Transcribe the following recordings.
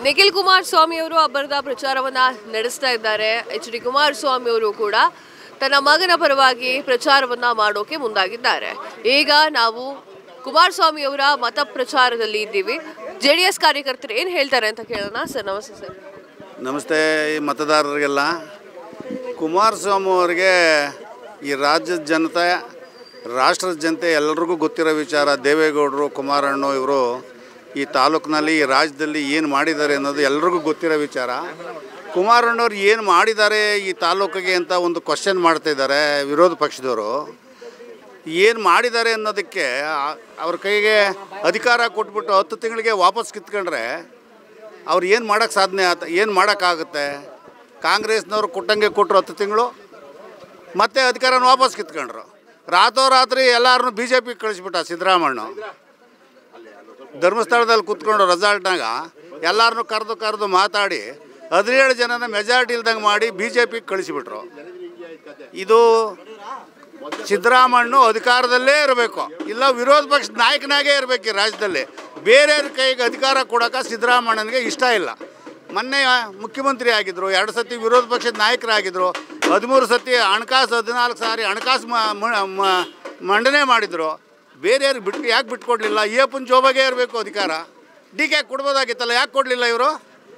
ನಿಖಿಲ್ ಕುಮಾರಸ್ವಾಮಿ ಅವರು ಅಬ್ಬರದ ಪ್ರಚಾರವನ್ನ ನಡೆಸ್ತಾ ಇದ್ದಾರೆ ಎಚ್ ಡಿ ಕುಮಾರಸ್ವಾಮಿ ಅವರು ಕೂಡ ತನ್ನ ಮಗನ ಪರವಾಗಿ ಪ್ರಚಾರವನ್ನ ಮಾಡೋಕೆ ಮುಂದಾಗಿದ್ದಾರೆ ಈಗ ನಾವು ಕುಮಾರಸ್ವಾಮಿ ಅವರ ಮತ ಪ್ರಚಾರದಲ್ಲಿ ಇದ್ದೀವಿ ಜೆ ಡಿ ಎಸ್ ಕಾರ್ಯಕರ್ತರು ಏನು ಹೇಳ್ತಾರೆ ಅಂತ ಕೇಳೋಣ ಸರ್ ನಮಸ್ತೆ ಸರ್ ನಮಸ್ತೆ ಈ ಮತದಾರರಿಗೆಲ್ಲ ಕುಮಾರಸ್ವಾಮಿ ಅವರಿಗೆ ಈ ರಾಜ್ಯದ ಜನತೆ ರಾಷ್ಟ್ರದ ಜನತೆ ಎಲ್ಲರಿಗೂ ಗೊತ್ತಿರೋ ವಿಚಾರ ದೇವೇಗೌಡರು ಕುಮಾರಣ್ಣ ಇವರು ಈ ತಾಲೂಕಿನಲ್ಲಿ ಈ ರಾಜ್ಯದಲ್ಲಿ ಏನು ಮಾಡಿದ್ದಾರೆ ಅನ್ನೋದು ಎಲ್ರಿಗೂ ಗೊತ್ತಿರೋ ವಿಚಾರ ಕುಮಾರಣ್ಣವ್ರು ಏನು ಮಾಡಿದ್ದಾರೆ ಈ ತಾಲೂಕಿಗೆ ಅಂತ ಒಂದು ಕ್ವಶನ್ ಮಾಡ್ತಾ ಇದ್ದಾರೆ ವಿರೋಧ ಪಕ್ಷದವರು ಏನು ಮಾಡಿದ್ದಾರೆ ಅನ್ನೋದಕ್ಕೆ ಆ- ಅವ್ರ ಕೈಗೆ ಅಧಿಕಾರ ಕೊಟ್ಬಿಟ್ಟು ಹತ್ತು ತಿಂಗಳಿಗೆ ವಾಪಸ್ ಕಿತ್ಕೊಂಡ್ರೆ ಅವ್ರು ಏನು ಮಾಡೋಕ್ಕೆ ಸಾಧನೆ ಆತ ಏನು ಮಾಡೋಕ್ಕಾಗುತ್ತೆ ಕಾಂಗ್ರೆಸ್ನವ್ರು ಕೊಟ್ಟಂಗೆ ಕೊಟ್ಟರು ಹತ್ತು ತಿಂಗಳು ಮತ್ತೆ ಅಧಿಕಾರನ ವಾಪಸ್ ಕಿತ್ಕೊಂಡ್ರು ರಾತ್ರೋರಾತ್ರಿ ಎಲ್ಲರನ್ನೂ ಬಿ ಜೆ ಪಿಗೆ ಕಳಿಸ್ಬಿಟ್ಟ ಸಿದ್ದರಾಮಣ್ಣ ಧರ್ಮಸ್ಥಳದಲ್ಲಿ ಕೂತ್ಕೊಂಡು ರೆಸಾಲ್ಟ್ನಾಗ ಎಲ್ಲರನ್ನೂ ಕರೆದು ಕರೆದು ಮಾತಾಡಿ ಹದಿನೇಳು ಜನನ ಮೆಜಾರಿಟಿ ಇಲ್ದಂಗೆ ಮಾಡಿ ಬಿ ಜೆ ಪಿಗೆ ಕಳಿಸಿಬಿಟ್ರು ಇದು ಸಿದ್ದರಾಮಣ್ಣ ಅಧಿಕಾರದಲ್ಲೇ ಇರಬೇಕು ಇಲ್ಲ ವಿರೋಧ ಪಕ್ಷದ ನಾಯಕನಾಗೇ ಇರಬೇಕು ಈ ರಾಜ್ಯದಲ್ಲಿ ಬೇರೆಯವ್ರ ಕೈಗೆ ಅಧಿಕಾರ ಕೊಡೋಕೆ ಸಿದ್ದರಾಮಣ್ಣನಿಗೆ ಇಷ್ಟ ಇಲ್ಲ ಮೊನ್ನೆ ಮುಖ್ಯಮಂತ್ರಿ ಆಗಿದ್ದರು ಎರಡು ಸತಿ ವಿರೋಧ ಪಕ್ಷದ ನಾಯಕರಾಗಿದ್ದರು ಹದಿಮೂರು ಸತಿ ಹಣಕಾಸು ಹದಿನಾಲ್ಕು ಸಾರಿ ಹಣಕಾಸು ಮ- ಮ- ಮ- ಮಂಡನೆ ಮಾಡಿದರು ಬೇರೆಯವ್ರಿಗೆ ಬಿಟ್ಟು ಯಾಕೆ ಬಿಟ್ಕೊಡ್ಲಿಲ್ಲ ಏಪನ್ ಜೋಬಾಗೆ ಇರಬೇಕು ಅಧಿಕಾರ ಡಿ ಕೆ ಕೊಡ್ಬೋದಾಗಿತ್ತಲ್ಲ ಯಾಕೆ ಕೊಡಲಿಲ್ಲ ಇವರು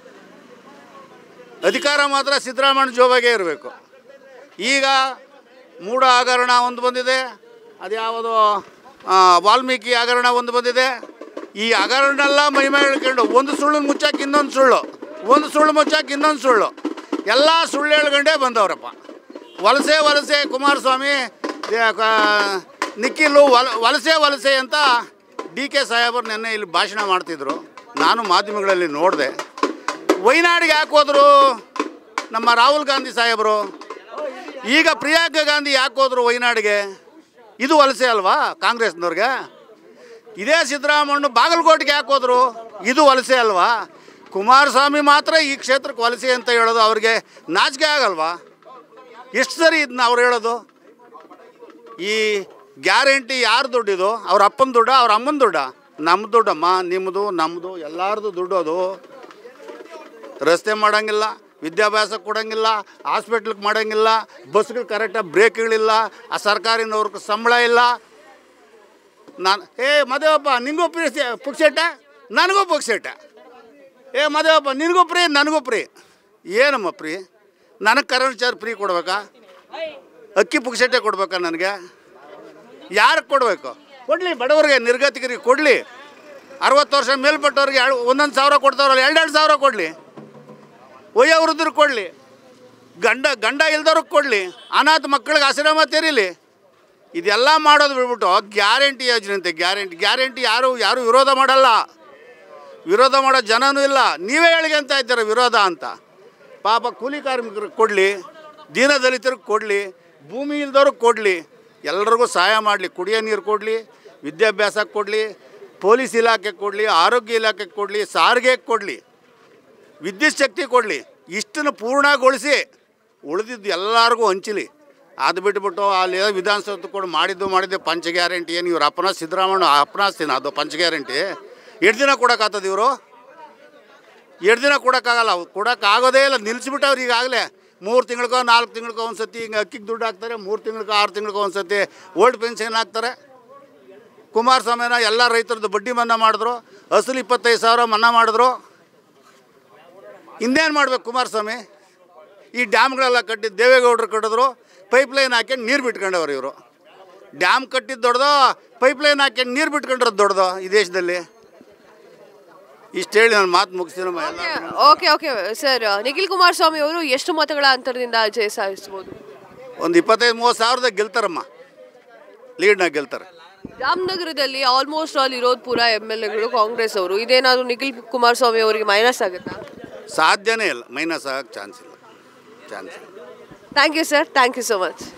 ಅಧಿಕಾರ ಮಾತ್ರ ಸಿದ್ದರಾಮಣ್ಣ ಜೋಬಾಗೆ ಇರಬೇಕು ಈಗ ಮೂಢ ಹಗರಣ ಒಂದು ಬಂದಿದೆ ಅದ್ಯಾವುದು ಆ, ವಾಲ್ಮೀಕಿ ಹಗರಣ ಒಂದು ಬಂದಿದೆ ಈ ಹಗರಣೆಲ್ಲ ಮಹಿಮೆ ಹೇಳ್ಕೊಂಡು ಒಂದು ಸುಳ್ಳು ಮುಚ್ಚಾಕ ಇನ್ನೊಂದು ಸುಳ್ಳು ಒಂದು ಸುಳ್ಳು ಮುಚ್ಚಾಕ ಇನ್ನೊಂದು ಸುಳ್ಳು ಎಲ್ಲ ಸುಳ್ಳು ಹೇಳ್ಕೊಂಡೇ ಬಂದವರಪ್ಪ ವಲಸೆ ವಲಸೆ ಕುಮಾರಸ್ವಾಮಿ ದೇ- ಕ- ನಿಖಿಲು ವಲ ವಲಸೆ ವಲಸೆ ಅಂತ ಡಿ ಕೆ ಸಾಹೇಬರು ನಿನ್ನೆ ಇಲ್ಲಿ ಭಾಷಣ ಮಾಡ್ತಿದ್ರು ನಾನು ಮಾಧ್ಯಮಗಳಲ್ಲಿ ನೋಡಿದೆ ವೈನಾಡಿಗೆ ಯಾಕೆ ಹೋದ್ರು ನಮ್ಮ ರಾಹುಲ್ ಗಾಂಧಿ ಸಾಹೇಬರು ಈಗ ಪ್ರಿಯಾಂಕಾ ಗಾಂಧಿ ಯಾಕೆ ಹೋದ್ರು ವೈನಾಡಿಗೆ ಇದು ವಲಸೆ ಅಲ್ವಾ ಕಾಂಗ್ರೆಸ್ನವ್ರಿಗೆ ಇದೇ ಸಿದ್ದರಾಮಣ್ಣ ಬಾಗಲಕೋಟೆಗೆ ಯಾಕೆ ಹೋದ್ರು ಇದು ವಲಸೆ ಅಲ್ವಾ ಕುಮಾರಸ್ವಾಮಿ ಮಾತ್ರ ಈ ಕ್ಷೇತ್ರಕ್ಕೆ ವಲಸೆ ಅಂತ ಹೇಳೋದು ಅವ್ರಿಗೆ ನಾಚಿಕೆ ಆಗಲ್ವಾ ಎಷ್ಟು ಸರಿ ಇದನ್ನ ಅವ್ರು ಹೇಳೋದು ಈ ಗ್ಯಾರಂಟಿ ಯಾರು ದುಡ್ಡಿದು ಅವ್ರ ಅಪ್ಪನ ದುಡ್ಡ ಅವ್ರ ಅಮ್ಮನ ದುಡ್ಡ ನಮ್ಮ ದುಡ್ಡಮ್ಮ ನಿಮ್ಮದು ನಮ್ಮದು ಎಲ್ಲರದು ದುಡ್ಡು ಅದು ರಸ್ತೆ ಮಾಡೋಂಗಿಲ್ಲ ವಿದ್ಯಾಭ್ಯಾಸ ಕೊಡೋಂಗಿಲ್ಲ ಹಾಸ್ಪಿಟ್ಲಿಗೆ ಮಾಡೋಂಗಿಲ್ಲ ಬಸ್ಗಳು ಕರೆಕ್ಟಾಗಿ ಬ್ರೇಕ್ಗಳಿಲ್ಲ ಆ ಸರ್ಕಾರಿನವ್ರಿಗೆ ಸಂಬಳ ಇಲ್ಲ ನಾನು ಏ ಮದುವಪ್ಪ ನಿನಗೂ ಫ್ರೀ ಪುಕ್ಸೆಟ್ಟ ನನಗೂ ಪುಕ್ಸೆಟ್ಟ ಏ ಮದುವಪ್ಪ ನಿನಗೂ ಫ್ರೀ ನನಗೂ ಫ್ರೀ ಏನಮ್ಮ ಫ್ರೀ ನನಗೆ ಕರೆಂಟ್ ಚಾರ್ಜ್ ಫ್ರೀ ಕೊಡ್ಬೇಕಾ ಅಕ್ಕಿ ಪುಕ್ಸೆಟ್ಟೆ ಕೊಡ್ಬೇಕಾ ನನಗೆ ಯಾರಿಗೆ ಕೊಡಬೇಕು ಕೊಡಲಿ ಬಡವರಿಗೆ ನಿರ್ಗತಿಕರಿಗೆ ಕೊಡಲಿ ಅರವತ್ತು ವರ್ಷ ಮೇಲ್ಪಟ್ಟವ್ರಿಗೆ ಎರಡು ಒಂದೊಂದು ಸಾವಿರ ಕೊಡ್ತಾವ್ರಲ್ಲ ಎರಡೆರಡು ಸಾವಿರ ಕೊಡಲಿ ವಯೋವೃದ್ಧರಿಗೆ ಕೊಡಲಿ ಗಂಡ ಗಂಡ ಇಲ್ದವ್ರಿಗೆ ಕೊಡಲಿ ಅನಾಥ ಮಕ್ಕಳಿಗೆ ಆಶ್ರಮ ತೆರೀಲಿ ಇದೆಲ್ಲ ಮಾಡೋದು ಬಿಟ್ಬಿಟ್ಟು ಗ್ಯಾರಂಟಿ ಯೋಜನೆ ಅಂತೆ ಗ್ಯಾರಂಟಿ ಗ್ಯಾರಂಟಿ ಯಾರು ಯಾರು ವಿರೋಧ ಮಾಡಲ್ಲ ವಿರೋಧ ಮಾಡೋ ಜನನೂ ಇಲ್ಲ ನೀವೇ ಹೇಳಿಗೆ ಇದ್ದೀರ ವಿರೋಧ ಅಂತ ಪಾಪ ಕೂಲಿ ಕಾರ್ಮಿಕರಿಗೆ ಕೊಡಲಿ ದೀನದಲಿತರಿಗೆ ಕೊಡಲಿ ಭೂಮಿ ಇಲ್ದವ್ರಿಗೆ ಕೊಡಲಿ ಎಲ್ರಿಗೂ ಸಹಾಯ ಮಾಡಲಿ ಕುಡಿಯೋ ನೀರು ಕೊಡಲಿ ವಿದ್ಯಾಭ್ಯಾಸಕ್ಕೆ ಕೊಡಲಿ ಪೊಲೀಸ್ ಇಲಾಖೆಗೆ ಕೊಡಲಿ ಆರೋಗ್ಯ ಇಲಾಖೆಗೆ ಕೊಡಲಿ ಸಾರಿಗೆಗೆ ಕೊಡಲಿ ವಿದ್ಯುತ್ ಶಕ್ತಿ ಕೊಡಲಿ ಇಷ್ಟನ್ನು ಪೂರ್ಣಗೊಳಿಸಿ ಉಳಿದಿದ್ದು ಎಲ್ಲರಿಗೂ ಹಂಚಲಿ ಅದು ಬಿಟ್ಬಿಟ್ಟು ಅಲ್ಲಿ ವಿಧಾನಸೌಧ ಕೊಡು ಮಾಡಿದ್ದು ಮಾಡಿದ್ದೆ ಪಂಚ ಗ್ಯಾರಂಟಿ ಏನು ಇವ್ರ ಅಪ್ಪನ ಸಿದ್ದರಾಮಣ್ಣ ಅಪ್ಪನಾಸ್ತೀನಿ ಅದು ಪಂಚ ಗ್ಯಾರಂಟಿ ಎಷ್ಟು ದಿನ ಕೊಡೋಕ್ಕಾಗ್ತದೆ ಇವರು ಎರಡು ದಿನ ಕೊಡೋಕ್ಕಾಗಲ್ಲ ಅವ್ರು ಕೊಡೋಕ್ಕಾಗೋದೇ ಇಲ್ಲ ನಿಲ್ಲಿಸ್ಬಿಟ್ಟವ್ರು ಈಗಾಗಲೇ ಮೂರು ತಿಂಗಳಿಗೋ ನಾಲ್ಕು ತಿಂಗಳಿಗೋ ಒಂದು ಸತಿ ಹಿಂಗೆ ಅಕ್ಕಿಗೆ ದುಡ್ಡು ಹಾಕ್ತಾರೆ ಮೂರು ತಿಂಗಳಿಗೋ ಆರು ತಿಂಗಳಿಗೋ ಒಂದು ಸತಿ ಓಲ್ಡ್ ಪೆನ್ಷನ್ ಹಾಕ್ತಾರೆ ಕುಮಾರಸ್ವಾಮಿನ ಎಲ್ಲ ರೈತರದ್ದು ಬಡ್ಡಿ ಮನ್ನಾ ಮಾಡಿದ್ರು ಅಸಲು ಇಪ್ಪತ್ತೈದು ಸಾವಿರ ಮನ್ನಾ ಮಾಡಿದ್ರು ಇನ್ನೇನು ಮಾಡ್ಬೇಕು ಕುಮಾರಸ್ವಾಮಿ ಈ ಡ್ಯಾಮ್ಗಳೆಲ್ಲ ಕಟ್ಟಿದ್ದು ದೇವೇಗೌಡರು ಕಟ್ಟಿದ್ರು ಪೈಪ್ಲೈನ್ ಹಾಕ್ಯಂಡು ನೀರು ಬಿಟ್ಕೊಂಡವ್ರು ಇವರು ಡ್ಯಾಮ್ ಕಟ್ಟಿದ್ದು ದೊಡ್ಡದು ಪೈಪ್ಲೈನ್ ಹಾಕ್ಯಂಡು ನೀರು ಬಿಟ್ಕೊಂಡಿರೋದು ದೊಡ್ಡದು ಈ ದೇಶದಲ್ಲಿ ಇಷ್ಟು ಹೇಳಿ ನಾನು ಮಾತು ಮುಗಿಸ್ತೀನಿ ಎಲ್ಲ okay okay sir Nikhil Kumaraswamy ಅವರು ಎಷ್ಟು ಮತಗಳ ಅಂತರದಿಂದ ಜಯ ಸಾಧಿಸಬಹುದು ಒಂದು ಇಪ್ಪತ್ತೈದು ಮೂವತ್ತು ಸಾವಿರದಾಗ ಗೆಲ್ತಾರಮ್ಮ ಲೀಡ್ನಾಗ ಗೆಲ್ತಾರೆ ರಾಮನಗರದಲ್ಲಿ ಆಲ್ಮೋಸ್ಟ್ ಆಲ್ ಇರೋದು ಪೂರ ಎಮ್ ಎಲ್ ಎಗಳು ಕಾಂಗ್ರೆಸ್ ಅವರು ಇದೇನಾದ್ರು ನಿಖಿಲ್ ಕುಮಾರಸ್ವಾಮಿ ಅವರಿಗೆ ಮೈನಸ್ ಆಗುತ್ತಾ ಸಾಧ್ಯನೇ ಇಲ್ಲ ಮೈನಸ್ ಆಗಕ್ಕೆ ಚಾನ್ಸ್ ಇಲ್ಲ ಚಾನ್ಸ್ ಇಲ್ಲ thank you sir thank you so much